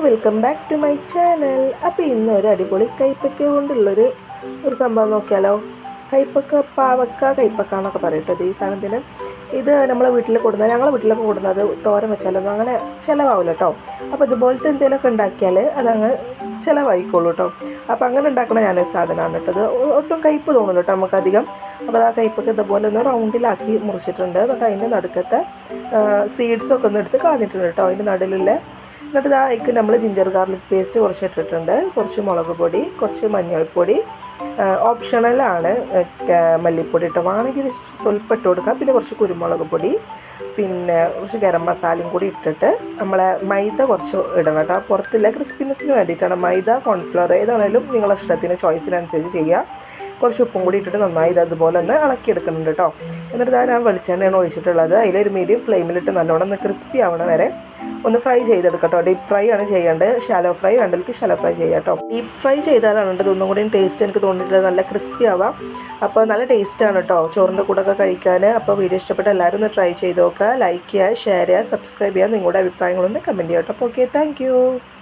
welcome back to my channel അപ്പോൾ ഇന്ന് ഒരു അടിപൊളി കൈപ്പക്ക കൊണ്ടുള്ളൊരു ഒരു സംഭവം നോക്കിയാലോ കൈപ്പക്ക പാവക്ക കൈപ്പക്ക എന്നൊക്കെ പറയട്ടോ ഇത് ഈ സാധനത്തിന് ഇത് നമ്മളെ വീട്ടിൽ കൊടുക്കുന്നത് ഞങ്ങളെ വീട്ടിലൊക്കെ കൊടുക്കുന്നത് തോരൻ വെച്ചാലൊന്നും അങ്ങനെ ചിലവാവില്ല കേട്ടോ അപ്പോൾ ഇതുപോലത്തെ എന്തെങ്കിലുമൊക്കെ ഉണ്ടാക്കിയാൽ അതങ്ങ് ചിലവായിക്കോളൂ കേട്ടോ അപ്പോൾ അങ്ങനെ ഉണ്ടാക്കുന്ന ഞാനൊരു സാധനമാണ് കേട്ടോ ഇത് ഒട്ടും കയ്പ്പ് തോന്നില്ല കേട്ടോ നമുക്കധികം അപ്പോൾ ആ കയ്പ്പൊക്കെ ഇതുപോലെ ഒന്ന് റൗണ്ടിലാക്കി മുറിച്ചിട്ടുണ്ട് എന്നിട്ട് അതിൻ്റെ നടുക്കത്തെ സീഡ്സൊക്കെ ഒന്ന് എടുത്ത് കളഞ്ഞിട്ടുണ്ട് കേട്ടോ അതിൻ്റെ നടുവിലുള്ള എന്നിട്ട് ഇതാ അതിക്ക് നമ്മൾ ജിഞ്ചർ ഗാർലിക് പേസ്റ്റ് കുറച്ച് ഇട്ടിട്ടുണ്ട് കുറച്ച് മുളക് പൊടി കുറച്ച് മഞ്ഞൾപ്പൊടി ഓപ്ഷണലാണ് മല്ലിപ്പൊടി ഇട്ടോ വേണമെങ്കിൽ സ്വല്പം ഇട്ട് കൊടുക്കാം പിന്നെ കുറച്ച് കുരുമുളക് പൊടി പിന്നെ കുറച്ച് ഗരം മസാലയും കൂടി ഇട്ടിട്ട് നമ്മളെ മൈദ കുറച്ച് ഇടണം കേട്ടോ പുറത്തുള്ള ക്രിസ്പിനെസ്സിന് വേണ്ടിയിട്ടാണ് മൈദ കോൺഫ്ലവർ ഏതാണേലും നിങ്ങളുടെ ഇഷ്ടത്തിന് ചോയ്സിനനുസരിച്ച് ചെയ്യുക കുറച്ച് ഉപ്പും കൂടി ഇട്ടിട്ട് നന്നായി ഇത് അതുപോലെ തന്നെ ഇളക്കിയെടുക്കുന്നുണ്ട് കേട്ടോ എന്നിട്ട് ഇതാ ഞാൻ വെളിച്ചെണ്ണയാണ് ഒഴിച്ചിട്ടുള്ളത് അതിലൊരു മീഡിയം ഫ്ലെയിമിലിട്ട് നല്ലോണം ഒന്ന് ക്രിസ്പി ആവണ വരെ ഒന്ന് ഫ്രൈ ചെയ്തെടുക്കട്ടോ ഡീപ്പ് ഫ്രൈ ആണ് ചെയ്യേണ്ടത് ഷാലോ ഫ്രൈ വേണ്ടെങ്കിൽ ഷാലോ ഫ്രൈ ചെയ്യാം കേട്ടോ ഡീപ്പ് ഫ്രൈ ചെയ്താലാണ് കേട്ടോ ഒന്നും കൂടി ടേസ്റ്റ് എനിക്ക് തോന്നിയിട്ടുള്ളത് നല്ല ക്രിസ്പി ആവാം അപ്പോൾ നല്ല ടേസ്റ്റാണ് കേട്ടോ ചോറിൻ്റെ കൂടെ ഒക്കെ കഴിക്കാൻ അപ്പോൾ വീഡിയോ ഇഷ്ടപ്പെട്ട എല്ലാവരും ഒന്ന് ട്രൈ ചെയ്ത് നോക്കുക ലൈക്ക് ചെയ്യുക ഷെയർ ചെയ്യുക സബ്സ്ക്രൈബ് ചെയ്യുക നിങ്ങളുടെ അഭിപ്രായങ്ങളൊന്ന് കമൻറ്റ് ചെയ്യാം കേട്ടോ അപ്പോൾ ഓക്കെ താങ്ക്